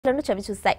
లను చవిచూశాయి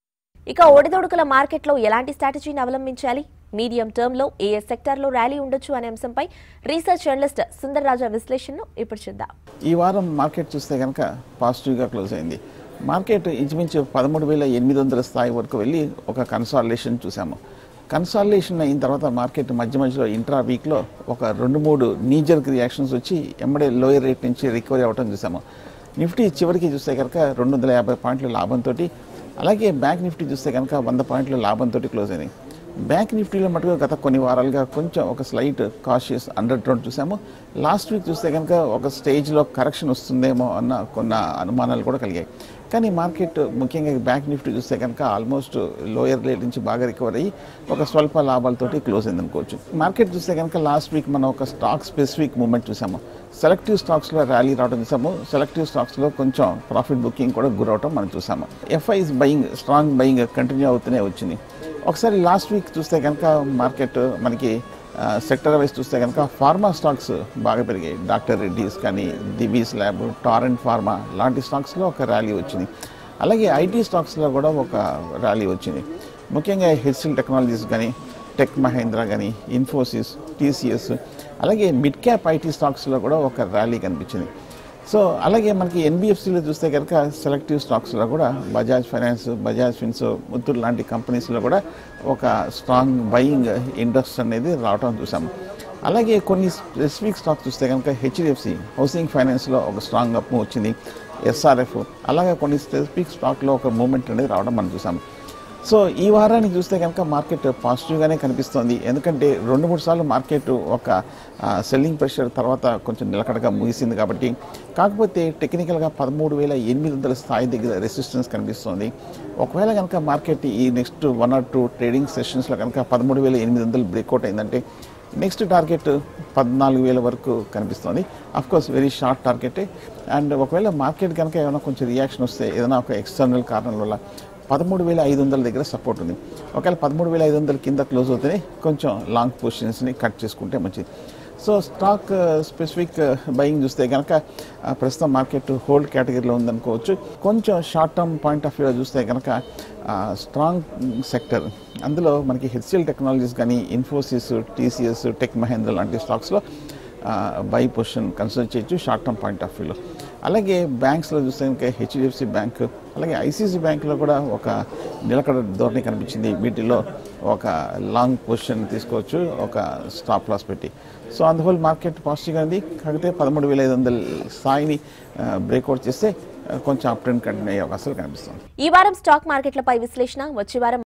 ఇక ఒడిదొడుకుల మార్కెట్లో ఎలాంటి స్ట్రాటజీని అవలంబించాలి మీడియం టర్మ్ లో ఏ ఏ సెక్టార్లో ర్యాలీ ఉండొచ్చు అనే అంశంపై రీసెర్చ్ జర్నలిస్ట్ సుందర్ రాజా విశ్లేషణను ఇప్పుడు చూద్దాం ఈ వారం మార్కెట్ చూస్తే కనుక పాజిటివ్గా క్లోజ్ అయింది మార్కెట్ ఇంచుమించు పదమూడు వేల ఎనిమిది వందల స్థాయి వరకు వెళ్ళి ఒక కన్సాలిడేషన్ చూసాము కన్సాలిడేషన్ అయిన తర్వాత మార్కెట్ మధ్య మధ్యలో ఇంట్రా వీక్లో ఒక రెండు మూడు నీజర్క్ రియాక్షన్స్ వచ్చి ఎమ్మడే లోయర్ రేట్ నుంచి రికవరీ అవ్వటం చూసాము నిఫ్టీ చివరికి చూస్తే కనుక రెండు వందల యాభై పాయింట్ల లాభంతో అలాగే బ్యాంక్ నిఫ్టీ చూస్తే కనుక వంద పాయింట్ల లాభంతో క్లోజ్ అయింది బ్యాంక్ నిఫ్టీలో మటుకు గత కొన్ని వారాలుగా కొంచెం ఒక స్లైట్ కాషియస్ అండర్ ట్రోన్ చూసాము లాస్ట్ వీక్ చూస్తే కనుక ఒక స్టేజ్లో కరెక్షన్ వస్తుందేమో అన్న కొన్ని అనుమానాలు కూడా కలిగాయి కానీ మార్కెట్ ముఖ్యంగా బ్యాంక్ నిఫ్టీ చూస్తే కనుక ఆల్మోస్ట్ లోయర్ రేట్ నుంచి బాగా రికవర్ అయ్యి ఒక స్వల్ప లాభాలతోటి క్లోజ్ అయింది అనుకోవచ్చు మార్కెట్ చూస్తే కనుక లాస్ట్ వీక్ మనం ఒక స్టాక్ స్పెసిఫిక్ మూమెంట్ చూసాము సెలెక్టివ్ స్టాక్స్లో ర్యాలీ రావడం చూసాము సెలెక్టివ్ స్టాక్స్లో కొంచెం ప్రాఫిట్ బుకింగ్ కూడా గురవటం మనం చూసాము FIIs buying strong buying continue అవుతూనే వచ్చింది ఒకసారి లాస్ట్ వీక్ చూస్తే కనుక మార్కెట్ మనకి సెక్టర్ వైజ్ చూస్తే కనుక ఫార్మా స్టాక్స్ బాగా పెరిగాయి డాక్టర్ రెడ్డీస్ కానీ దివీస్ ల్యాబ్ టారెంట్ ఫార్మా లాంటి స్టాక్స్లో ఒక ర్యాలీ వచ్చింది అలాగే ఐటీ స్టాక్స్లో కూడా ఒక ర్యాలీ వచ్చింది ముఖ్యంగా హెచ్సిల్ టెక్నాలజీస్ కానీ టెక్ మహేంద్ర కానీ ఇన్ఫోసిస్ టీసీఎస్ అలాగే మిడ్ క్యాప్ ఐటీ స్టాక్స్లో కూడా ఒక ర్యాలీ కనిపించింది సో అలాగే మనకి ఎన్బిఎఫ్సిలో చూస్తే కనుక సెలెక్టివ్ స్టాక్స్లో కూడా బజాజ్ ఫైనాన్స్ బజాజ్ ఫిన్స్ ముత్తూర్ లాంటి కంపెనీస్లో కూడా ఒక స్ట్రాంగ్ బయింగ్ ఇంట్రెస్ట్ అనేది రావటం చూసాము అలాగే కొన్ని స్పెసిఫిక్ స్టాక్స్ చూస్తే కనుక హెచ్డిఎఫ్సి హౌసింగ్ ఫైనాన్స్లో ఒక స్ట్రాంగ్ అప్ వచ్చింది ఎస్ఆర్ఎఫ్ అలాగే కొన్ని స్పెసిఫిక్ స్టాక్లో ఒక మూమెంట్ అనేది రావడం మనం చూసాము సో ఈ వారానికి చూస్తే కనుక మార్కెట్ పాజిటివ్గానే కనిపిస్తోంది ఎందుకంటే రెండు మూడు సార్లు మార్కెట్ ఒక సెల్లింగ్ ప్రెషర్ తర్వాత కొంచెం నిలకడగా ముగిసింది కాబట్టి కాకపోతే టెక్నికల్గా పదమూడు వేల ఎనిమిది వందల స్థాయి దగ్గర రెసిస్టెన్స్ కనిపిస్తోంది ఒకవేళ కనుక మార్కెట్ ఈ next one or two trading సెషన్స్లో కనుక పదమూడు వేల ఎనిమిది వందలు బ్రేక్అవుట్ అయిందంటే నెక్స్ట్ టార్గెట్ పద్నాలుగు వేల వరకు కనిపిస్తుంది కోర్స్ వెరీ షార్ట్ టార్గెటే అండ్ ఒకవేళ మార్కెట్ కనుక ఏమైనా కొంచెం రియాక్షన్ వస్తే ఏదైనా ఒక ఎక్స్టర్నల్ కారణం వల్ల పదమూడు వేల ఐదు వందల దగ్గర సపోర్ట్ ఉంది ఒకవేళ పదమూడు వేల ఐదు వందల కింద క్లోజ్ అవుతేనే కొంచెం లాంగ్ పొజిషన్స్ని కట్ చేసుకుంటే మంచిది సో స్టాక్ స్పెసిఫిక్ బయింగ్ చూస్తే కనుక ఆ, ప్రస్తుతం మార్కెట్ హోల్డ్ కేటగిరీలో ఉందనుకోవచ్చు కొంచెం షార్ట్ టర్మ్ పాయింట్ ఆఫ్ వ్యూలో చూస్తే కనుక స్ట్రాంగ్ సెక్టర్ అందులో మనకి హెచ్సిఎల్ టెక్నాలజీస్ కానీ ఇన్ఫోసిస్ టీసీఎస్ టెక్ మహేంద్ర లాంటి స్టాక్స్లో బై పొజిషన్ కన్సిడర్ చేయొచ్చు షార్ట్ టర్మ్ పాయింట్ ఆఫ్ వ్యూలో అలాగే బ్యాంక్స్లో చూస్తే కనుక హెచ్డిఎఫ్సి బ్యాంక్ అలాగే ఐసీసీ బ్యాంక్లో కూడా ఒక నిలకడ ధోరణి కనిపించింది వీటిలో ఒక లాంగ్ పొజిషన్ తీసుకోవచ్చు ఒక స్టాప్ లాస్ పెట్టి సో అందువల్ల మార్కెట్ పాజిటివ్గా ఉంది కాకపోతే పదమూడు వేల ఐదు వందల స్థాయిని బ్రేక్అవుట్ చేస్తే ఆ, కొంచెం అప్ ట్రెండ్ కంటిన్యూ అయ్యే అవకాశాలు కనిపిస్తుంది ఈ వారం స్టాక్ మార్కెట్లపై విశ్లేషణ వచ్చే వారం